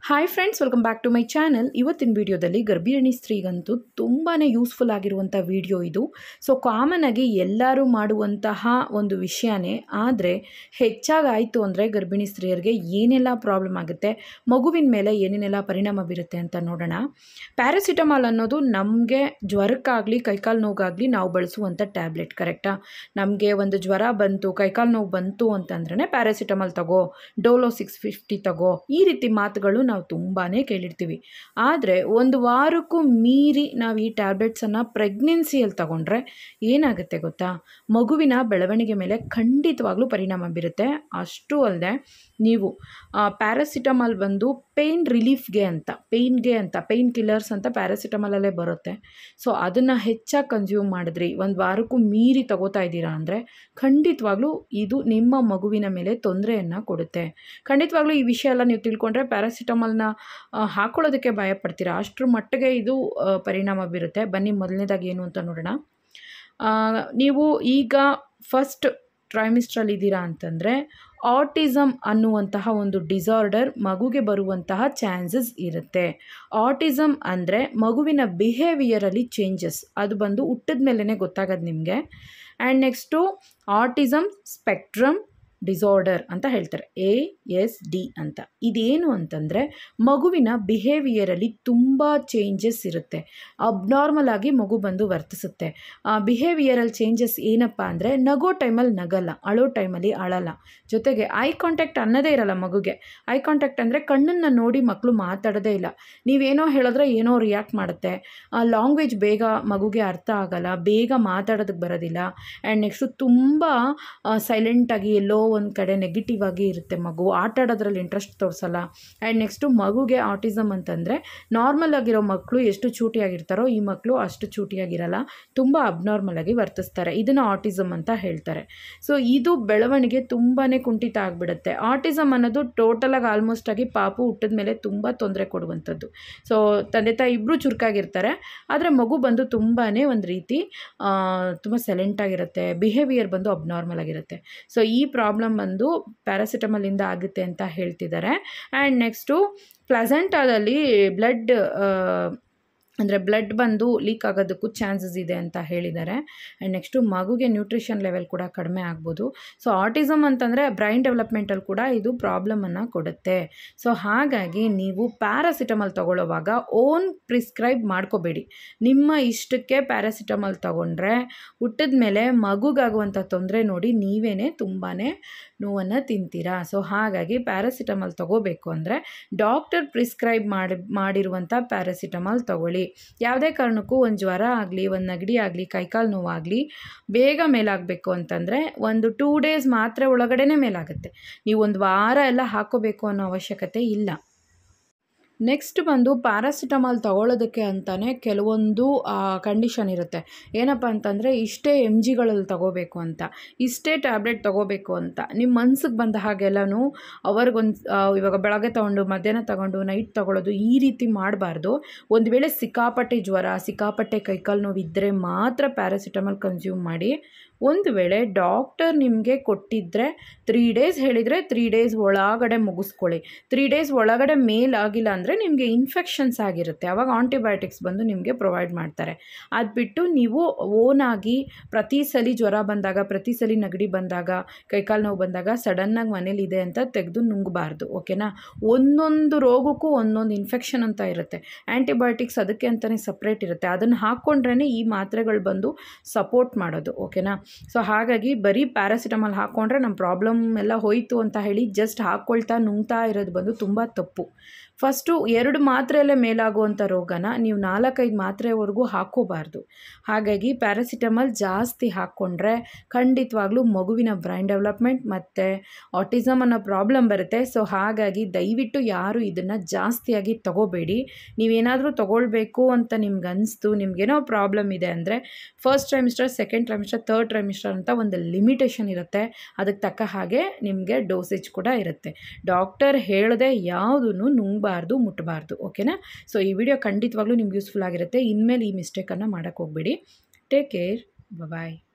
hi friends welcome back to my channel ಇವತ್ತಿನ ವಿಡಿಯೋದಲ್ಲಿ ಗರ್ಭಿಣಿ ಸ್ತ್ರೀಗಂತೂ ತುಂಬಾ ಯೂಸ್ಫುಲ್ ಆಗಿರುವಂಥ ವಿಡಿಯೋ ಇದು ಸೊ ಕಾಮನ್ ಆಗಿ ಎಲ್ಲರೂ ಮಾಡುವಂತಹ ಒಂದು ವಿಷಯನೇ ಆದರೆ ಹೆಚ್ಚಾಗಿ ಆಯಿತು ಅಂದರೆ ಗರ್ಭಿಣಿ ಸ್ತ್ರೀಯರಿಗೆ ಏನೆಲ್ಲ ಪ್ರಾಬ್ಲಮ್ ಆಗುತ್ತೆ ಮಗುವಿನ ಮೇಲೆ ಏನೇನೆಲ್ಲ ಪರಿಣಾಮ ಬೀರುತ್ತೆ ಅಂತ ನೋಡೋಣ ಪ್ಯಾರಾಸಿಟಮಾಲ್ ಅನ್ನೋದು ನಮಗೆ ಜ್ವರಕ್ಕಾಗಲಿ ಕೈಕಾಲು ನೋವಾಗಲಿ ನಾವು ಬಳಸುವಂಥ ಟ್ಯಾಬ್ಲೆಟ್ ಕರೆಕ್ಟಾ ನಮಗೆ ಒಂದು ಜ್ವರ ಬಂತು ಕೈಕಾಲು ನೋವು ಬಂತು ಅಂತಂದ್ರೆ ಪ್ಯಾರಾಸಿಟಮಾಲ್ ತಗೋ ಡೋಲೋ ಸಿಕ್ಸ್ ಫಿಫ್ಟಿ ತಗೋ ಈ ರೀತಿ ಮಾತುಗಳು ನಾವು ತುಂಬಾ ಕೇಳಿರ್ತೀವಿ ಆದರೆ ಒಂದು ವಾರಕ್ಕೂ ಮೀರಿ ನಾವು ಈ ಟ್ಯಾಬ್ಲೆಟ್ಸನ್ನು ಪ್ರೆಗ್ನೆನ್ಸಿಯಲ್ಲಿ ತಗೊಂಡ್ರೆ ಏನಾಗುತ್ತೆ ಗೊತ್ತಾ ಮಗುವಿನ ಬೆಳವಣಿಗೆ ಮೇಲೆ ಖಂಡಿತವಾಗ್ಲೂ ಪರಿಣಾಮ ಬೀರುತ್ತೆ ಅಷ್ಟು ಅಲ್ಲದೆ ನೀವು ಪ್ಯಾರಾಸಿಟಮಾಲ್ ಬಂದು ಪೇಯ್ನ್ ರಿಲೀಫ್ಗೆ ಅಂತ ಪೇಯ್ನ್ಗೆ ಅಂತ ಪೇಯ್ನ್ ಕಿಲ್ಲರ್ಸ್ ಅಂತ ಪ್ಯಾರಾಸಿಟಮಾಲಲ್ಲೇ ಬರುತ್ತೆ ಸೊ ಅದನ್ನು ಹೆಚ್ಚಾಗಿ ಕನ್ಸ್ಯೂಮ್ ಮಾಡಿದ್ರಿ ಒಂದು ವಾರಕ್ಕೂ ಮೀರಿ ತಗೋತಾ ಇದ್ದೀರಾ ಅಂದರೆ ಖಂಡಿತವಾಗ್ಲೂ ಇದು ನಿಮ್ಮ ಮಗುವಿನ ಮೇಲೆ ತೊಂದರೆಯನ್ನು ಕೊಡುತ್ತೆ ಖಂಡಿತವಾಗ್ಲೂ ಈ ವಿಷಯ ಎಲ್ಲ ನೀವು ತಿಳ್ಕೊಂಡ್ರೆ ಪ್ಯಾರಾಸಿಟಮಾಲ್ನ ಹಾಕೊಳ್ಳೋದಕ್ಕೆ ಭಯ ಪಡ್ತೀರಾ ಅಷ್ಟರ ಮಟ್ಟಿಗೆ ಇದು ಆ, ಪರಿಣಾಮ ಬೀರುತ್ತೆ ಬನ್ನಿ ಮೊದಲನೇದಾಗಿ ಏನು ಅಂತ ನೋಡೋಣ ಆ, ನೀವು ಈಗ ಫಸ್ಟ್ ಟ್ರೈಮಿಸ್ಟ್ರಲ್ಲಿ ಇದ್ದೀರಾ ಅಂತಂದರೆ ಆಟಿಸಮ್ ಅನ್ನುವಂತಹ ಒಂದು ಡಿಸಾರ್ಡರ್ ಮಗುಗೆ ಬರುವಂತಹ ಚಾನ್ಸಸ್ ಇರುತ್ತೆ ಆಟಿಸಮ್ ಅಂದರೆ ಮಗುವಿನ ಬಿಹೇವಿಯರಲ್ಲಿ ಚೇಂಜಸ್ ಅದು ಬಂದು ಹುಟ್ಟಿದ ಮೇಲೇ ಗೊತ್ತಾಗೋದು ನಿಮಗೆ and next autism spectrum disorder ಅಂತ ಹೇಳ್ತಾರೆ ಎ ಎಸ್ ಡಿ ಅಂತ ಇದೇನು ಅಂತಂದರೆ ಮಗುವಿನ ಬಿಹೇವಿಯರಲ್ಲಿ ತುಂಬ ಚೇಂಜಸ್ ಇರುತ್ತೆ ಅಬ್ನಾರ್ಮಲ್ ಆಗಿ ಮಗು ಬಂದು ವರ್ತಿಸುತ್ತೆ ಬಿಹೇವಿಯರಲ್ ಚೇಂಜಸ್ ಏನಪ್ಪ ಅಂದರೆ ನಗೋ ಟೈಮಲ್ಲಿ ನಗಲ್ಲ ಅಳೋ ಟೈಮಲ್ಲಿ ಅಳಲ್ಲ ಜೊತೆಗೆ ಐ ಕಾಂಟ್ಯಾಕ್ಟ್ ಅನ್ನೋದೇ ಇರಲ್ಲ ಮಗುಗೆ ಐ ಕಾಂಟ್ಯಾಕ್ಟ್ ಅಂದರೆ ಕಣ್ಣನ್ನು ನೋಡಿ ಮಕ್ಕಳು ಮಾತಾಡೋದೇ ಇಲ್ಲ ನೀವೇನೋ ಹೇಳಿದ್ರೆ ಏನೋ ರಿಯಾಕ್ಟ್ ಮಾಡುತ್ತೆ ಲಾಂಗ್ವೇಜ್ ಬೇಗ ಮಗುಗೆ ಅರ್ಥ ಆಗಲ್ಲ ಬೇಗ ಮಾತಾಡೋದಕ್ಕೆ ಬರೋದಿಲ್ಲ ಆ್ಯಂಡ್ ನೆಕ್ಸ್ಟು ತುಂಬ ಸೈಲೆಂಟಾಗಿ ಎಲ್ಲೋ ಒಂದು ಕಡೆ ನೆಗೆಟಿವ್ ಆಗಿ ಇರುತ್ತೆ ಮಗು ಆಟ ಆಡೋದ್ರಲ್ಲಿ ಇಂಟ್ರೆಸ್ಟ್ ತೋರಿಸಲ್ಲ ಆ್ಯಂಡ್ ನೆಕ್ಸ್ಟು ಮಗುಗೆ ಆಟಿಸಮ್ ಅಂತಂದರೆ ನಾರ್ಮಲ್ ಆಗಿರೋ ಮಕ್ಕಳು ಎಷ್ಟು ಚೂಟಿಯಾಗಿರ್ತಾರೋ ಈ ಮಕ್ಕಳು ಅಷ್ಟು ಚೂಟಿಯಾಗಿರಲ್ಲ ತುಂಬ ಅಬ್ನಾರ್ಮಲ್ ಆಗಿ ವರ್ತಿಸ್ತಾರೆ ಇದನ್ನು ಆಟಿಸಮ್ ಅಂತ ಹೇಳ್ತಾರೆ ಸೊ ಇದು ಬೆಳವಣಿಗೆ ತುಂಬಾ ಕುಂಠಿತ ಆಗಿಬಿಡುತ್ತೆ ಆಟಿಸಮ್ ಅನ್ನೋದು ಟೋಟಲಾಗಿ ಆಲ್ಮೋಸ್ಟ್ ಆಗಿ ಪಾಪು ಹುಟ್ಟಿದ ಮೇಲೆ ತುಂಬ ತೊಂದರೆ ಕೊಡುವಂಥದ್ದು ಸೊ ತಂದೆ ತಾಯಿ ಇಬ್ಬರು ಚುರುಕಾಗಿರ್ತಾರೆ ಆದರೆ ಮಗು ಬಂದು ತುಂಬಾ ಒಂದು ರೀತಿ ತುಂಬ ಸೈಲೆಂಟಾಗಿರುತ್ತೆ ಬಿಹೇವಿಯರ್ ಬಂದು ಅಬ್ನಾರ್ಮಲ್ ಆಗಿರುತ್ತೆ ಸೊ ಈ ಪ್ರಾಬ್ಲಮ್ ಬಂದು ಪ್ಯಾರಾಸಿಟಮಲಿಂದ ಆಗುತ್ತೆ ಅಂತ ಹೇಳ್ತಿದ್ದಾರೆ ಆ್ಯಂಡ್ ನೆಕ್ಸ್ಟು ಪ್ಲಸೆಂಟಾದಲ್ಲಿ ಬ್ಲಡ್ ಅಂದರೆ ಬ್ಲಡ್ ಬಂದು ಲೀಕ್ ಆಗೋದಕ್ಕೂ ಚಾನ್ಸಸ್ ಇದೆ ಅಂತ ಹೇಳಿದ್ದಾರೆ ಆ್ಯಂಡ್ ನೆಕ್ಸ್ಟು ಮಗುಗೆ ನ್ಯೂಟ್ರಿಷನ್ ಲೆವೆಲ್ ಕೂಡ ಕಡಿಮೆ ಆಗ್ಬೋದು ಸೊ ಆಟಿಸಮ್ ಅಂತಂದರೆ ಬ್ರೈನ್ ಡೆವಲಪ್ಮೆಂಟಲ್ಲಿ ಕೂಡ ಇದು ಪ್ರಾಬ್ಲಮನ್ನು ಕೊಡುತ್ತೆ ಸೊ ಹಾಗಾಗಿ ನೀವು ಪ್ಯಾರಾಸಿಟಮಾಲ್ ತಗೊಳ್ಳೋವಾಗ ಓನ್ ಪ್ರಿಸ್ಕ್ರೈಬ್ ಮಾಡ್ಕೋಬೇಡಿ ನಿಮ್ಮ ಇಷ್ಟಕ್ಕೆ ಪ್ಯಾರಾಸಿಟಮಾಲ್ ತಗೊಂಡ್ರೆ ಹುಟ್ಟಿದ ಮೇಲೆ ಮಗುಗಾಗುವಂಥ ತೊಂದರೆ ನೋಡಿ ನೀವೇ ತುಂಬಾ ನೋವನ್ನು ತಿಂತೀರಾ ಸೊ ಹಾಗಾಗಿ ಪ್ಯಾರಾಸಿಟಮಾಲ್ ತಗೋಬೇಕು ಅಂದರೆ ಡಾಕ್ಟರ್ ಪ್ರಿಸ್ಕ್ರೈಬ್ ಮಾಡಿ ಮಾಡಿರುವಂಥ ಪ್ಯಾರಾಸಿಟಮಾಲ್ ತಗೊಳ್ಳಿ ಯಾವುದೇ ಕಾರಣಕ್ಕೂ ಒಂದು ಜ್ವರ ಆಗಲಿ ಒಂದು ನೆಗಡಿ ಆಗಲಿ ಕೈಕಾಲು ನೋವಾಗಲಿ ಬೇಗ ಮೇಲಾಗಬೇಕು ಅಂತಂದರೆ ಒಂದು ಟೂ ಡೇಸ್ ಮಾತ್ರೆ ಒಳಗಡೆನೇ ಮೇಲಾಗುತ್ತೆ ನೀವು ಒಂದು ವಾರ ಎಲ್ಲ ಹಾಕೋಬೇಕು ಅನ್ನೋ ಅವಶ್ಯಕತೆ ಇಲ್ಲ ನೆಕ್ಸ್ಟ್ ಬಂದು ಪ್ಯಾರಾಸಿಟಮಾಲ್ ತಗೊಳ್ಳೋದಕ್ಕೆ ಅಂತಲೇ ಕೆಲವೊಂದು ಕಂಡೀಷನ್ ಇರುತ್ತೆ ಏನಪ್ಪ ಅಂತಂದರೆ ಇಷ್ಟೇ ಎಮ್ ಜಿಗಳಲ್ಲಿ ತಗೋಬೇಕು ಅಂತ ಇಷ್ಟೇ ಟ್ಯಾಬ್ಲೆಟ್ ತಗೋಬೇಕು ಅಂತ ನಿಮ್ಮ ಮನ್ಸಿಗೆ ಬಂದ ಹಾಗೆಲ್ಲನೂ ಅವ್ರಿಗೊಂದು ಇವಾಗ ಬೆಳಗ್ಗೆ ತೊಗೊಂಡು ಮಧ್ಯಾಹ್ನ ತಗೊಂಡು ನೈಟ್ ತಗೊಳ್ಳೋದು ಈ ರೀತಿ ಮಾಡಬಾರ್ದು ಒಂದು ವೇಳೆ ಸಿಕ್ಕಾಪಟ್ಟೆ ಜ್ವರ ಸಿಕ್ಕಾಪಟ್ಟೆ ಕೈಕಾಲು ನೋವು ಇದ್ದರೆ ಮಾತ್ರ ಪ್ಯಾರಾಸಿಟಮಾಲ್ ಕನ್ಸ್ಯೂಮ್ ಮಾಡಿ ಒಂದು ವೇಳೆ ಡಾಕ್ಟರ್ ನಿಮಗೆ ಕೊಟ್ಟಿದ್ದರೆ ತ್ರೀ ಡೇಸ್ ಹೇಳಿದರೆ ತ್ರೀ ಡೇಸ್ ಒಳಗಡೆ ಮುಗಿಸ್ಕೊಳ್ಳಿ ತ್ರೀ ಡೇಸ್ ಒಳಗಡೆ ಮೇಲಾಗಿಲ್ಲ ಅಂದರೆ ನಿಮಗೆ ಇನ್ಫೆಕ್ಷನ್ಸ್ ಆಗಿರುತ್ತೆ ಆವಾಗ ಆಂಟಿಬಯೋಟಿಕ್ಸ್ ಬಂದು ನಿಮಗೆ ಪ್ರೊವೈಡ್ ಮಾಡ್ತಾರೆ ಅದು ಬಿಟ್ಟು ನೀವು ಓನಾಗಿ ಪ್ರತಿ ಸಲ ಜ್ವರ ಬಂದಾಗ ಪ್ರತಿ ಸಲ ನೆಗಡಿ ಬಂದಾಗ ಕೈಕಾಲು ನೋವು ಬಂದಾಗ ಸಡನ್ನಾಗಿ ಮನೇಲಿ ಇದೆ ಅಂತ ತೆಗೆದು ನುಂಗಬಾರ್ದು ಓಕೆನಾ ಒಂದೊಂದು ರೋಗಕ್ಕೂ ಒಂದೊಂದು ಇನ್ಫೆಕ್ಷನ್ ಅಂತ ಇರುತ್ತೆ ಆ್ಯಂಟಿಬಯೋಟಿಕ್ಸ್ ಅದಕ್ಕೆ ಅಂತಲೇ ಸಪ್ರೇಟ್ ಇರುತ್ತೆ ಅದನ್ನು ಹಾಕ್ಕೊಂಡ್ರೇ ಈ ಮಾತ್ರೆಗಳು ಬಂದು ಸಪೋರ್ಟ್ ಮಾಡೋದು ಓಕೆನಾ ಸೊ ಹಾಗಾಗಿ ಬರೀ ಪ್ಯಾರಾಸಿಟಮಾಲ್ ಹಾಕ್ಕೊಂಡ್ರೆ ನಮ್ಮ ಪ್ರಾಬ್ಲಮ್ ಎಲ್ಲ ಹೋಯಿತು ಅಂತ ಹೇಳಿ ಜಸ್ಟ್ ಹಾಕ್ಕೊಳ್ತಾ ನುಂಗ್ತಾ ಇರೋದು ಬಂದು ತುಂಬ ತಪ್ಪು ಫಸ್ಟು ಎರಡು ಮಾತ್ರೆಯಲ್ಲೇ ಮೇಲಾಗುವಂಥ ರೋಗನ ನೀವು ನಾಲ್ಕೈದು ಮಾತ್ರೆವರೆಗೂ ಹಾಕ್ಕೋಬಾರ್ದು ಹಾಗಾಗಿ ಪ್ಯಾರಾಸಿಟಮಾಲ್ ಜಾಸ್ತಿ ಹಾಕ್ಕೊಂಡ್ರೆ ಖಂಡಿತವಾಗ್ಲೂ ಮಗುವಿನ ಬ್ರೈನ್ ಡೆವಲಪ್ಮೆಂಟ್ ಮತ್ತು ಆಟಿಸಮ್ ಅನ್ನೋ ಪ್ರಾಬ್ಲಮ್ ಬರುತ್ತೆ ಸೊ ಹಾಗಾಗಿ ದಯವಿಟ್ಟು ಯಾರು ಇದನ್ನು ಜಾಸ್ತಿಯಾಗಿ ತಗೋಬೇಡಿ ನೀವೇನಾದರೂ ತಗೊಳ್ಬೇಕು ಅಂತ ನಿಮ್ಗೆ ಅನಿಸ್ತು ನಿಮ್ಗೇನೋ ಪ್ರಾಬ್ಲಮ್ ಇದೆ ಅಂದರೆ first trimester second trimester third trimester ಅಂತ ಒಂದು ಲಿಮಿಟೇಷನ್ ಇರುತ್ತೆ ಅದಕ್ಕೆ ತಕ್ಕ ಹಾಗೆ ನಿಮಗೆ ಡೋಸೇಜ್ ಕೂಡ ಇರುತ್ತೆ ಡಾಕ್ಟರ್ ಹೇಳದೆ ಯಾವುದನ್ನು ನುಂಗಬಾರ್ದು ಮುಟ್ಟಬಾರ್ದು ಓಕೆನಾ ಸೊ ಈ ವಿಡಿಯೋ ಖಂಡಿತವಾಗ್ಲೂ ನಿಮ್ಗೆ ಯೂಸ್ಫುಲ್ ಆಗಿರುತ್ತೆ ಇನ್ಮೇಲೆ ಈ ಮಿಸ್ಟೇಕನ್ನು ಮಾಡೋಕ್ಕೆ ಹೋಗ್ಬೇಡಿ ಟೇಕ್ ಕೇರ್ ಬಾಯ್